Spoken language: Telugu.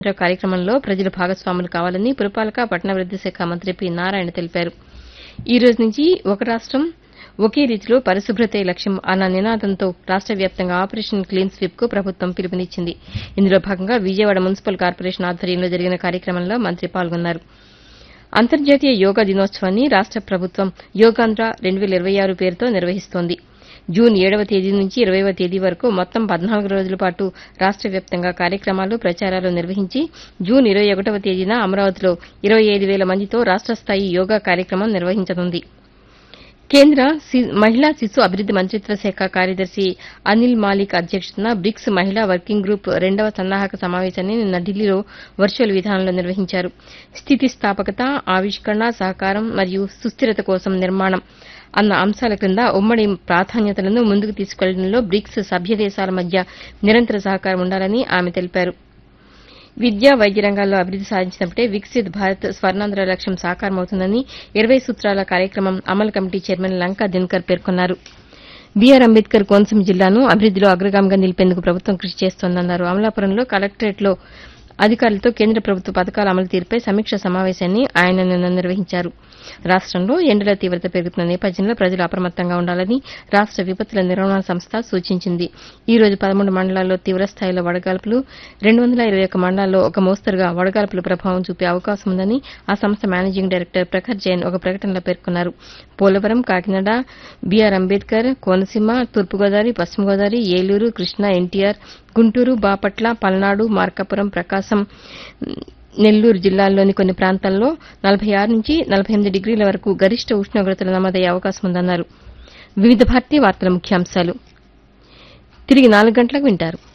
కేంద్ర కార్యక్రమంలో ప్రజలు భాగస్వాములు కావాలని పురపాలక పట్టణాభివృద్ది శాఖ మంత్రి పి నారాయణ తెలిపారు ఈ రోజు నుంచి ఒక రాష్టం ఒకే రీతిలో పరిశుభ్రతే లక్ష్యం అన్న నినాదంతో రాష్ట వ్యాప్తంగా ఆపరేషన్ క్లీన్ స్వీప్ కు ప్రభుత్వం పిలుపునిచ్చింది ఇందులో భాగంగా విజయవాడ మున్సిపల్ కార్పొరేషన్ ఆధ్వర్యంలో జరిగిన కార్యక్రమంలో మంత్రి పాల్గొన్నారు అంతర్జాతీయ యోగా దినోత్సవాన్ని రాష్ట ప్రభుత్వం యోగాంధ్ర రెండు వేల ఇరవై ఆరు పేరుతో నిర్వహిస్తోంది జూన్ ఏడవ తేదీ నుంచి ఇరవైవ తేదీ వరకు మొత్తం పద్నాలుగు రోజుల పాటు రాష్ట వ్యాప్తంగా కార్యక్రమాలు ప్రచారాలు నిర్వహించి జూన్ ఇరవై ఒకటవ తేదీన అమరావతిలో ఇరవై ఐదు వేల మందితో రాష్ట స్థాయి యోగా కార్యక్రమం నిర్వహించనుంది కేంద్ర సి- మహిళా శిశు అభివృద్ది మంత్రిత్వ శాఖ కార్యదర్శి అనిల్ మాలిక్ అధ్యక్షతన బ్రిక్స్ మహిళా వర్కింగ్ గ్రూప్ రెండవ సన్నాహక సమావేశాన్ని నిన్న ఢిల్లీలో వర్చువల్ విధానంలో నిర్వహించారు స్థితిస్థాపకత ఆవిష్కరణ సహకారం మరియు సుస్థిరత కోసం నిర్మాణం అన్న అంశాల క్రింద ఉమ్మడి ప్రాధాన్యతలను ముందుకు తీసుకెళ్లడంలో బ్రిక్స్ సభ్య దేశాల మధ్య నిరంతర సహకారం ఉండాలని ఆమె తెలిపారు విద్య వైద్య రంగాల్లో అభివృద్ది సాధించినప్పుడే వికసిత్ భారత్ స్వర్ణాంధ్ర లక్ష్యం సాకారమవుతుందని ఇరవై సూత్రాల కార్యక్రమం అమలు కమిటీ చైర్మన్ లంకా దినకర్ పేర్కొన్నారు బీఆర్ అంబేద్కర్ కోనసీమ జిల్లాను అభివృద్దిలో అగ్రగామిగా నిలిపేందుకు ప్రభుత్వం కృషి చేస్తోందన్నారు అమలాపురంలో కలెక్టరేట్లో అధికారులతో కేంద్ర ప్రభుత్వ పథకాల అమలు తీరుపై సమీక్ష సమావేశాన్ని ఆయన నిన్న నిర్వహించారు రాష్టంలో ఎండల తీవ్రత పెరుగుతున్న నేపథ్యంలో ప్రజలు అప్రమత్తంగా ఉండాలని రాష్ట విపత్తుల నిర్వహణ సంస్థ సూచించింది ఈ రోజు పదమూడు మండలాల్లో తీవ్రస్థాయిలో వడగాల్పులు రెండు వందల ఇరవై ఒక్క మండలాల్లో ఒక మోస్తరుగా వడగాల్పుల ప్రభావం చూపే అవకాశం ఉందని ఆ సంస్థ మేనేజింగ్ డైరెక్టర్ ప్రఖర్ జైన్ ఒక ప్రకటనలో పేర్కొన్నారు పోలవరం కాకినాడ బీఆర్ అంబేద్కర్ కోనసీమ తూర్పుగోదావరి పశ్చిమ గోదావరి ఏలూరు కృష్ణా ఎన్టీఆర్ గుంటూరు బాపట్ల పల్నాడు మార్కాపురం ప్రకాశం నెల్లూరు జిల్లాల్లోని కొన్ని ప్రాంతాల్లో నలభై ఆరు నుంచి నలభై ఎనిమిది డిగ్రీల వరకు గరిష్ట ఉష్ణోగ్రతలు నమోదయ్యే అవకాశం ఉందన్నారు వివిధ భారతీయ వార్తల ముఖ్యాంశాలు తిరిగి నాలుగు గంటలకు వింటారు